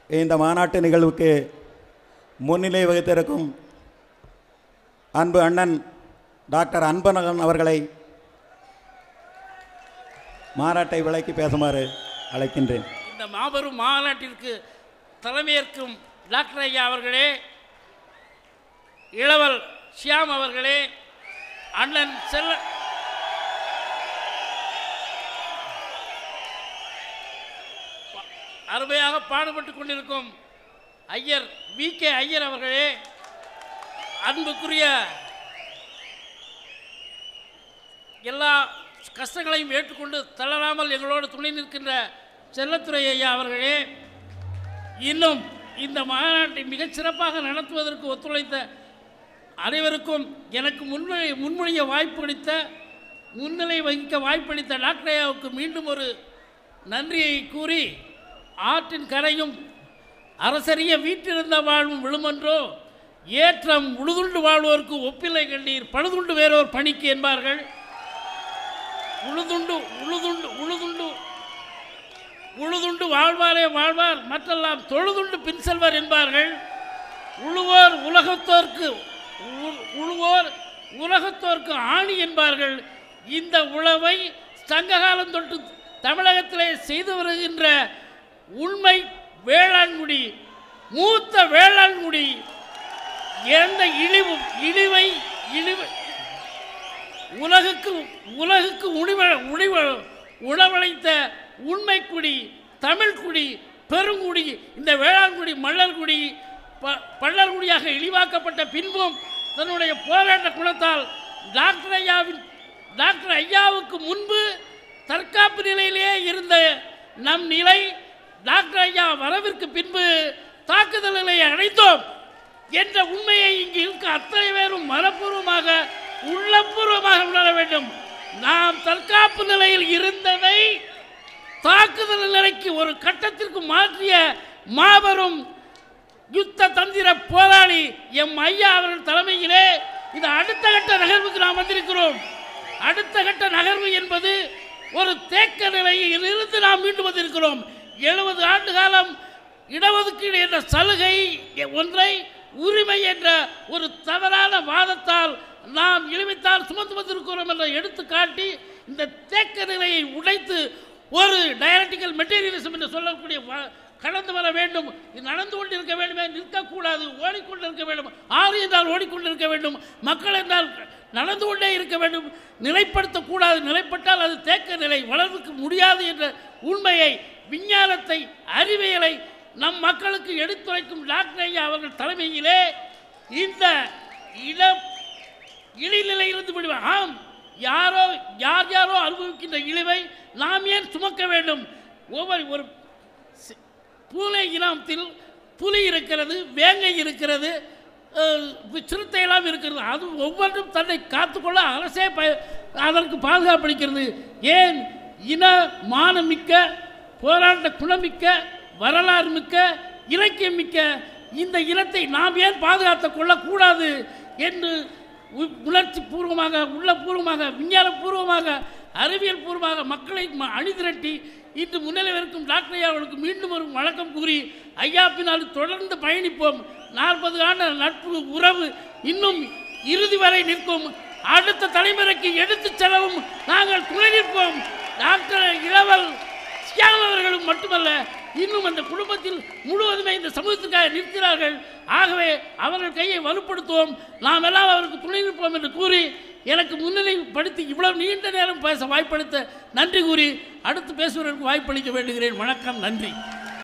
இந்த மாநாட்டு நிகழ்வுக்கு முன்னிலை வகித்திருக்கும் அன்பு அண்ணன் டாக்டர் அன்பழகன் அவர்களை மாநாட்டை விளக்கி பேசுமாறு அழைக்கின்றேன் இந்த மாபெரும் மாநாட்டிற்கு தலைமையேற்கும் டாக்டர் ஐயா அவர்களே இளவல் ஷியாம் அவர்களே அண்ணன் செல்ல ப- அருமையாக பாடுபட்டு கொண்டிருக்கும் ஐயர் வி கே ஐயர் அவர்களே அன்புக்குரிய எல்லா கஷ்டங்களையும் ஏற்றுக்கொண்டு தளராமல் எங்களோடு துணை நிற்கின்ற செல்லத்துறை ஐயா அவர்களே இன்னும் இந்த மாநாட்டை மிகச் சிறப்பாக நடத்துவதற்கு ஒத்துழைத்த அனைவருக்கும் எனக்கு முன்மொழி முன்மொழிய வாய்ப்பளித்த முன்னிலை வகிக்க வாய்ப்பளித்த டாக்டர் ஐயாவுக்கு மீண்டும் ஒரு நன்றியை கூறி ஆற்றின் கரையும் அரசறிய வீட்டிருந்த வாழ்வும் விழுமன்றோ ஏற்றம் உழுதுண்டு வாழ்வோருக்கு ஒப்பில்லை கண்டீர் பழுதுண்டு வேறோர் பணிக்கு என்பார்கள் உழுதுண்டு உழுதுண்டு உழுதுண்டு உழுதுண்டு வாழ்வாரே வாழ்வார் மற்றெல்லாம் தொழுதுண்டு பின் செல்வர் என்பார்கள் உழுவோர் உலகத்தோர்க்கு உ- உழுவோர் உலகத்தோர்க்கு ஆணி என்பார்கள் இந்த உழவை சங்ககாலம் தொட்டு தமிழகத்திலே செய்து வருகின்ற உண்மை வேளாண்குடி மூத்த வேளாண்குடி எந்த இழிவு இழிவை இழிவு உலகுக்கு உலகுக்கு உணிவ உணிவ உணவளித்த உண்மைக்குடி தமிழ்குடி பெருங்குடி இந்த வேளாண்குடி மல்லர்குடி ப பள்ளர்குடியாக இழிவாக்கப்பட்ட பின்பும் தன்னுடைய போராட்ட குணத்தால் டாக்டர் ஐயாவின் டாக்டர் ஐயாவுக்கு முன்பு தற்காப்பு நிலையிலேயே இருந்த நம் நிலை டாக்டர் ஐயா வரவிற்கு பின்பு தாக்குதல் நிலையை அடைந்தோம் என்ற உண்மையை இங்கு இருக்க அத்தனை பேரும் மனப்பூர்வமாக உள்ளபூர்வமாக உணர வேண்டும் நாம் தற்காப்பு நிலையில் இருந்ததை தாக்குதல் நிலைக்கு ஒரு கட்டத்திற்கு மாற்றிய மாபெரும் யுத்த தந்திர போராளி எம் ஐயா அவர்கள் தலைமையிலே இது அடுத்த கட்ட நகர்வுக்கு நாம் வந்திருக்கிறோம் அடுத்த கட்ட நகர்வு என்பது ஒரு தேக்க நிலையில் இருந்து நாம் மீண்டு வந்திருக்கிறோம் எழுபது ஆண்டு காலம் இடஒதுக்கீடு என்ற சலுகை ஒன்றை உரிமை என்ற ஒரு தவறான வாதத்தால் நாம் இழிவித்தால் சுமந்து வந்திருக்கிறோம் என்ற எடுத்துக்காட்டி இந்த தேக்க நிலையை உடைத்து ஒரு டயலட்டிக்கல் மெட்டீரியலிசம் என்று சொல்லக்கூடிய வ- கடந்து வர வேண்டும் இது நடந்து கொண்டிருக்க வேண்டுமே நிற்கக்கூடாது ஓடிக்கொண்டிருக்க வேண்டும் ஆறு என்றால் ஓடிக்கொண்டிருக்க வேண்டும் மக்கள் என்றால் நடந்து கொண்டே இருக்க வேண்டும் நிலைப்படுத்தக்கூடாது நிலைப்பட்டால் அது தேக்க நிலை வளர்க்க முடியாது என்ற உண்மையை விஞ்ஞானத்தை அறிவியலை நம் மக்களுக்கு எடுத்துரைக்கும் டாக்டர் ஐயா அவர்கள் தலைமையிலே இந்த இளம் இழிநிலையிலிருந்து விடுவேன் ஆம் யாரோ யார் யாரோ அனுபவிக்கின்ற இழிவை நாம் ஏன் சுமக்க வேண்டும் ஒவ்வொரு ஒரு சி- பூனை இனத்தில் புலி இருக்கிறது வேங்கை இருக்கிறது அஹ், சிறுத்தையெல்லாம் இருக்கிறது அது ஒவ்வொன்றும் தன்னை காத்துக்கொள்ள அரசே ப அதற்கு பாதுகாப்பளிக்கிறது ஏன் இன மானமிக்க போராட்ட குணமிக்க வரலாறு மிக்க இலக்கியம் மிக்க இந்த இனத்தை நாம் ஏன் பாதுகாத்துக் கொள்ளக்கூடாது என்று உ- உணர்ச்சி பூர்வமாக உள்ளபூர்வமாக விஞ்ஞானபூர்வமாக அறிவியல் பூர்வமாக மக்களை ம- அணிதிரட்டி இன்று முன்னிலை இருக்கும் டாக்டர் ஐயா அவர்களுக்கு மீண்டும் ஒரு வணக்கம் கூறி ஐயா பின்னால் தொடர்ந்து பயணிப்போம் நாற்பது ஆண்டு நட்பு உறவு இன்னும் இறுதி வரை நிற்கும் அடுத்த தலைமுறைக்கு எடுத்துச் செல்லவும் நாங்கள் துணை நிற்போம் டாக்டர் இளவல் சியாம் அவர்களும் மட்டுமல்ல இன்னும் அந்த குடும்பத்தில் முழுவதுமே இந்த சமூகத்திற்காக நிற்கிறார்கள் ஆகவே அவர்கள் கையை வலுப்படுத்துவோம் நாம் எல்லாம் அவருக்கு துணை நிற்போம் என்று கூறி எனக்கு முன்னிலைப்படுத்தி இவ்வளவு நீண்ட நேரம் பேச வாய்ப்பளித்த நன்றி கூறி அடுத்து பேசுவதற்கு வாய்ப்பளிக்க வேண்டுகிறேன் வணக்கம் நன்றி